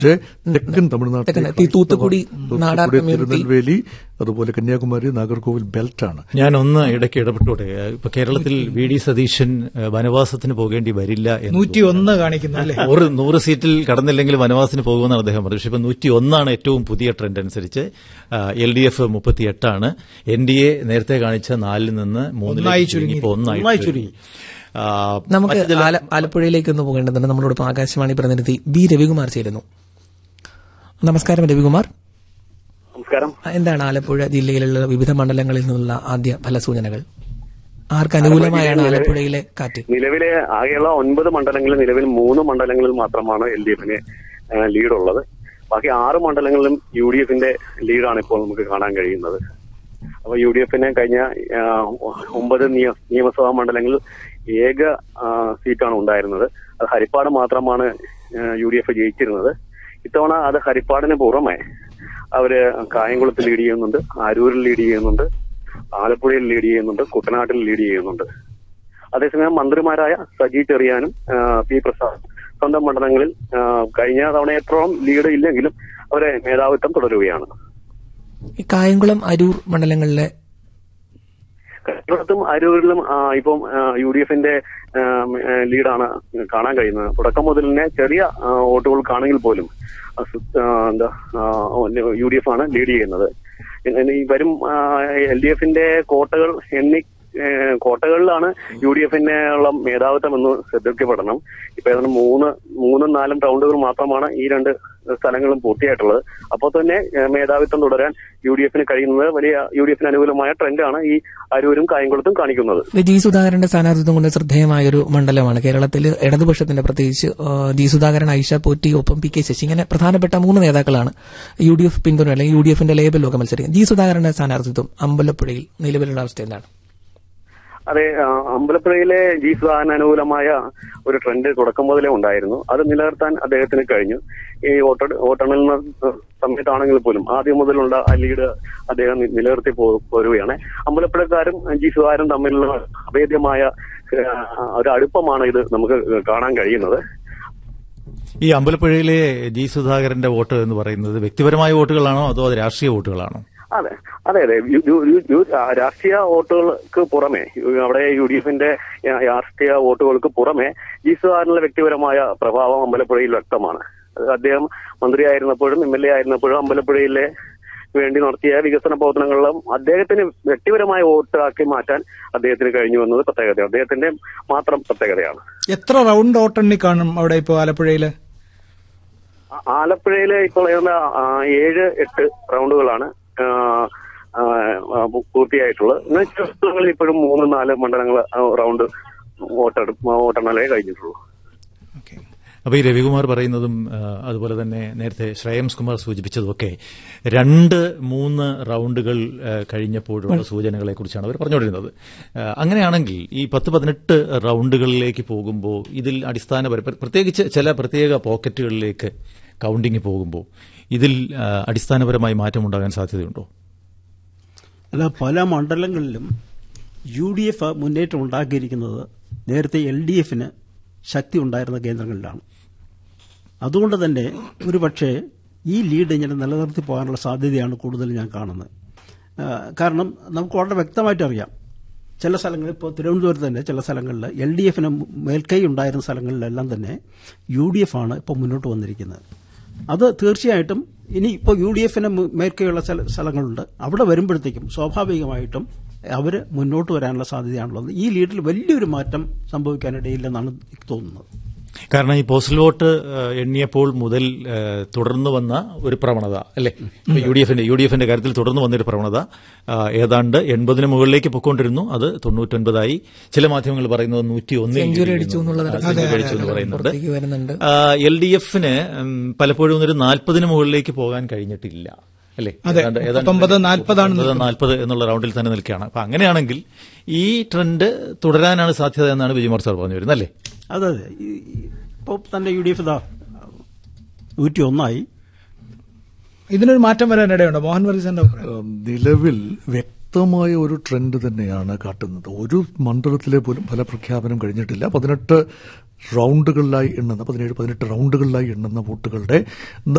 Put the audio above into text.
പക്ഷേ തെക്കൻ തമിഴ്നാട്ടിൽ തെക്കൻ, ഈ തൂത്തുക്കുടി, നാടാർ community. തിരുനെൽവേലി അതുപോലെ കന്യാകുമാരി നാഗർകോവിൽ ബെൽറ്റാണ് ഞാൻ ഒന്ന് ഇടയ്ക്ക് ഇടപെട്ടോടെ ഇപ്പൊ കേരളത്തിൽ വി ഡി സതീശൻ ഏഹ്, വനവാസത്തിന് പോകേണ്ടി വരില്ല എന്ന് നൂറ്റി ഒന്ന് കാണിക്കുന്നു അല്ലേ നൂറ് നൂറ് സീറ്റിൽ കടന്നില്ലെങ്കിൽ വനവാസത്തിന് പോകുമെന്നാണ് അദ്ദേഹം പറഞ്ഞത് പക്ഷേ ഇപ്പൊ നൂറ്റി ഒന്നാണ് ഏറ്റവും പുതിയ ട്രെൻഡ് അനുസരിച്ച് എൽ ഡി എഫ് മുപ്പത്തിയെട്ടാണ് എൻ ഡി എ നേരത്തെ കാണിച്ച നാലിൽ നിന്ന് ഒന്നായി മൂന്നിലേക്ക് ചുരുങ്ങി. ഇപ്പോ ഒന്നായി ഒന്നായി ചുരുങ്ങി ആ, നമുക്ക് മറ്റ് ചില- ആല- ആലപ്പുഴയിലേക്ക് ഒന്ന് പോകേണ്ടതുണ്ട് നമ്മളോടൊപ്പം ആകാശവാണി പ്രതിനിധി ബി രവികുമാർ ചേരുന്നു നമസ്കാരം രവികുമാർ നമസ്കാരം എന്താണ് ആലപ്പുഴ ജില്ലയിലുള്ള വിവിധ മണ്ഡലങ്ങളിൽ നിന്നുള്ള ആദ്യ ഫലസൂചനകൾ ആർക്ക് അനുകൂലമായാണ് ആലപ്പുഴയിലെ കാറ്റ് നിലവിലെ ആകെയുള്ള ഒൻപത് മണ്ഡലങ്ങളിൽ നിലവിൽ മൂന്ന് മണ്ഡലങ്ങളിൽ മാത്രമാണ് എൽ ഡി എഫിന് ലീഡ് ഉള്ളത് ബാക്കി ആറ് മണ്ഡലങ്ങളിലും യു ഡി എഫിന്റെ ലീഡാണ് ഇപ്പോൾ നമുക്ക് കാണാൻ കഴിയുന്നത് അപ്പൊ യു ഡി എഫിന് കഴിഞ്ഞ ആ, ഒമ്പത് നിയ- നിയമസഭാ മണ്ഡലങ്ങളിൽ ഏക ആ, സീറ്റാണ് ഉണ്ടായിരുന്നത് അത് ഹരിപ്പാട് മാത്രമാണ് യു ഡി എഫ് ജയിച്ചിരുന്നത് ഇത്തവണ അത് ഹരിപ്പാടിന് പുറമെ അവര് കായംകുളത്ത് ലീഡ് ചെയ്യുന്നുണ്ട് അരൂരിൽ ലീഡ് ചെയ്യുന്നുണ്ട് ആലപ്പുഴയിൽ ലീഡ് ചെയ്യുന്നുണ്ട് കുട്ടനാട്ടിൽ ലീഡ് ചെയ്യുന്നുണ്ട് അതേസമയം മന്ത്രിമാരായ സജി ചെറിയാനും ആ, പി പ്രസാദ് സ്വന്തം മണ്ഡലങ്ങളിൽ ആ, കഴിഞ്ഞ തവണയത്തോളം ലീഡ് ഇല്ലെങ്കിലും അവരെ മേധാവിത്വം തുടരുകയാണ് ഈ കായംകുളം അരൂർ മണ്ഡലങ്ങളിലെ കേരളത്തും അരൂരിലും ആ, ഇപ്പം യു ഡി എഫിന്റെ ലീഡാണ് കാണാൻ കഴിയുന്നത് തുടക്കം മുതൽ തന്നെ ചെറിയ ആ, വോട്ടുകൾക്കാണെങ്കിൽ പോലും ആ, സു- ആ, എന്താ യു ഡി എഫ് ആണ് ലീഡ് ചെയ്യുന്നത് ഇനി ഈ വരും എൽ ഡി എഫിന്റെ കോട്ടകൾ എണ്ണി ഏ, കോട്ടകളിലാണ് യു ഡി എഫിന്റെ ഉള്ള മേധാവിത്വം എന്ന് ശ്രദ്ധിക്കപ്പെടണം ഇപ്പൊ ഏതാണ്ട് മൂന്ന് മൂന്നും നാലും റൗണ്ടുകൾ മാത്രമാണ് ഈ രണ്ട് സ്ഥലങ്ങളും പൂർത്തിയായിട്ടുള്ളത് അപ്പോൾ തന്നെ ഏ, മേധാവിത്വം തുടരാൻ യു ഡി എഫിന് കഴിയുന്നത് വലിയ യു ഡി എഫിന് അനുകൂലമായ ട്രെൻഡാണ് ഈ അരൂരും കായംകുളത്തും കാണിക്കുന്നത് ഇത് ജി സുധാകരന്റെ സ്ഥാനാർത്ഥിത്വം കൊണ്ട് ശ്രദ്ധേയമായ ഒരു മണ്ഡലമാണ് കേരളത്തിൽ ഇടതുപക്ഷത്തിന്റെ പ്രത്യേകിച്ച് ആ, ജി സുധാകരൻ ഐഷ പോറ്റി ഒപ്പം പി കെ ശശി ഇങ്ങനെ പ്രധാനപ്പെട്ട മൂന്ന് നേതാക്കളാണ് യു ഡി എഫ് പിന്തുണ അല്ലെങ്കിൽ യു ഡി എഫിന്റെ ലേബലിലൊക്കെ മത്സരിക്കുന്നത് ജി സുധാകരന്റെ സ്ഥാനാർത്ഥിത്വം അമ്പലപ്പുഴയിൽ നിലവിലുള്ള അവസ്ഥ എന്താണ് അതെ ആ, അമ്പലപ്പുഴയിലെ ജി സുധാകരന് അനുകൂലമായ ഒരു ട്രെൻഡ് തുടക്കം മുതലേ ഉണ്ടായിരുന്നു അത് നിലനിർത്താൻ അദ്ദേഹത്തിന് കഴിഞ്ഞു ഈ വോട്ട വോട്ടെണ്ണൽ സമയത്താണെങ്കിൽ പോലും ആദ്യം മുതലുള്ള ആ ലീഡ് അദ്ദേഹം നി- നിലനിർത്തി പോ- പോരുകയാണ് അമ്പലപ്പുഴക്കാരും ജി സുധാകരനും തമ്മിലുള്ള അഭേദ്യമായ ആ, ഒരു അടുപ്പമാണ് ഇത് നമുക്ക് കാണാൻ കഴിയുന്നത് ഈ അമ്പലപ്പുഴയിലെ ജി സുധാകരന്റെ വോട്ട് എന്ന് പറയുന്നത് വ്യക്തിപരമായ വോട്ടുകളാണോ അതോ അത് രാഷ്ട്രീയ വോട്ടുകളാണോ അതെ അതെ അതെ യു- യു- യു- യു- ആ, രാഷ്ട്രീയ വോട്ടുകൾക്ക് പുറമെ യു- അവിടെ യു ഡി എഫിന്റെ ആ, രാഷ്ട്രീയ വോട്ടുകൾക്ക് പുറമെ ജി സുധാകരനുള്ള വ്യക്തിപരമായ പ്രഭാവം അമ്പലപ്പുഴയിൽ വ്യക്തമാണ് അത് അദ്ദേഹം മന്ത്രിയായിരുന്നപ്പോഴും എം എൽ എ ആയിരുന്നപ്പോഴും അമ്പലപ്പുഴയിലെ വേണ്ടി നടത്തിയ വികസന പ്രവർത്തനങ്ങളിലും അദ്ദേഹത്തിന് വ്യക്തിപരമായ വോട്ടാക്കി മാറ്റാൻ അദ്ദേഹത്തിന് കഴിഞ്ഞു എന്നത് പ്രത്യേകതയാണ് അദ്ദേഹത്തിന്റെ മാത്രം പ്രത്യേകതയാണ് എത്ര റൗണ്ട് ഓട്ടെണ്ണി കാണും അവിടെ ഇപ്പോ ആലപ്പുഴയില് ആ- ആലപ്പുഴയിലെ ഇപ്പോൾ ഏതാണ്ട് ആ, ഏഴ് എട്ട് റൗണ്ടുകളാണ് ആ, ആ, ആ, പൂ- പൂർത്തിയായിട്ടുള്ളത് എന്നാൽ ചില സ്ഥലങ്ങളിൽ ഇപ്പോഴും മൂന്ന് നാല് മണ്ഡലങ്ങൾ റൗണ്ട് വോട്ടെടുപ്പ് വോട്ടെണ്ണലേ കഴിഞ്ഞിട്ടുള്ളൂ ഓക്കെ അപ്പൊ ഈ രവികുമാർ പറയുന്നതും ആ, അതുപോലെ തന്നെ നേരത്തെ ശ്രേയംസ് കുമാർ സൂചിപ്പിച്ചതുമൊക്കെ രണ്ട് മൂന്ന് റൗണ്ടുകൾ ആ, കഴിഞ്ഞപ്പോഴുള്ള സൂചനകളെ കുറിച്ചാണ് അവർ പറഞ്ഞുകൊണ്ടിരുന്നത് ആ, അങ്ങനെയാണെങ്കിൽ ഈ പത്ത് പതിനെട്ട് റൗണ്ടുകളിലേക്ക് പോകുമ്പോൾ ഇതിൽ അടിസ്ഥാനപര പ്രത്യേകിച്ച് ചില പ്രത്യേക പോക്കറ്റുകളിലേക്ക് കൌണ്ടിംഗ് പോകുമ്പോൾ ഇതിൽ ആ, അടിസ്ഥാനപരമായി മാറ്റമുണ്ടാകാൻ സാധ്യതയുണ്ടോ അല്ല പല മണ്ഡലങ്ങളിലും യു ഡി എഫ് മുന്നേറ്റം ഉണ്ടാക്കിയിരിക്കുന്നത് നേരത്തെ എൽ ഡി എഫിന് ശക്തി ഉണ്ടായിരുന്ന കേന്ദ്രങ്ങളിലാണ് അതുകൊണ്ട് തന്നെ ഒരു പക്ഷേ ഈ ലീഡ് ഇങ്ങനെ നിലനിർത്തി പോകാനുള്ള സാധ്യതയാണ് കൂടുതൽ ഞാൻ കാണുന്നത് ആ, കാരണം നമുക്ക് വളരെ വ്യക്തമായിട്ട് അറിയാം ചില സ്ഥലങ്ങളിൽ ഇപ്പോൾ തിരുവനന്തപുരത്ത് തന്നെ ചില സ്ഥലങ്ങളിൽ എൽ ഡി എഫിന് മേൽക്കൈ ഉണ്ടായിരുന്ന സ്ഥലങ്ങളിലെല്ലാം തന്നെ യു ഡി എഫ് ആണ് ഇപ്പോൾ മുന്നോട്ട് വന്നിരിക്കുന്നത് അത് തീർച്ചയായിട്ടും ഇനി ഇപ്പോൾ യു ഡി എഫിന് മേൽക്കൈയുള്ള ചില സ്ഥലങ്ങളുണ്ട് അവിടെ വരുമ്പോഴത്തേക്കും സ്വാഭാവികമായിട്ടും അവർ മുന്നോട്ട് വരാനുള്ള സാധ്യതയാണുള്ളത് ഈ ലീഡിൽ വലിയൊരു മാറ്റം സംഭവിക്കാനിടയില്ലെന്നാണ് എനിക്ക് തോന്നുന്നത് കാരണം ഈ പോസ്റ്റൽ വോട്ട് ആ, എണ്ണിയപ്പോൾ മുതൽ ആ, തുടർന്നു വന്ന ഒരു പ്രവണത അല്ലെ യു ഡി എഫിന്റെ യു ഡി എഫിന്റെ കാര്യത്തിൽ തുടർന്നു വന്നൊരു പ്രവണത ആ, ഏതാണ്ട് എൺപതിന് മുകളിലേക്ക് പൊക്കോണ്ടിരുന്നു അത് തൊണ്ണൂറ്റൊൻപതായി ചില മാധ്യമങ്ങൾ പറയുന്നത് നൂറ്റി സെഞ്ചുറി അടിച്ചു എന്നുള്ളത് സെഞ്ചുറി അടിച്ചു എന്ന് പറയുന്നുണ്ട് പുറത്തേക്ക് വരുന്നുണ്ട് എൽ ഡി എഫിന് പലപ്പോഴും ഒരു നാൽപ്പതിന് മുകളിലേക്ക് പോകാൻ കഴിഞ്ഞിട്ടില്ല അല്ലേ അതെ. ഏതാണ്ട്- ഏതാണ്ട് മുപ്പത്തൊമ്പത്, നാൽപ്പതാണ് മുപ്പത്, നാൽപ്പത് എന്നുള്ള റൗണ്ടിൽ തന്നെ നിൽക്കുകയാണ് അപ്പൊ അങ്ങനെയാണെങ്കിൽ ഈ ട്രെൻഡ് തുടരാനാണ് സാധ്യത എന്നാണ് വിജയകുമാർ സാർ പറഞ്ഞു വരുന്നത് അല്ലേ അതെ അതെ ഇപ്പോൾ തന്നെ യു ഡി എഫ് ഇതാ നൂറ്റി ഒന്നായി ഇതിനൊരു മാറ്റം വരാനിടയുണ്ടോ മോഹൻ വർഗീസിന്റെ അഭിപ്രായം ഏഹ് നിലവിൽ വ്യക്തമായ ശക്തമായ ഒരു ട്രെൻഡ് തന്നെയാണ് കാട്ടുന്നത് ഒരു മണ്ഡലത്തിലെ പോലും ഫലപ്രഖ്യാപനം കഴിഞ്ഞിട്ടില്ല പതിനെട്ട് റൗണ്ടുകളിലായി എണ്ണുന്ന പതിനേഴ് പതിനെട്ട് റൗണ്ടുകളിലായി എണ്ണുന്ന വോട്ടുകളുടെ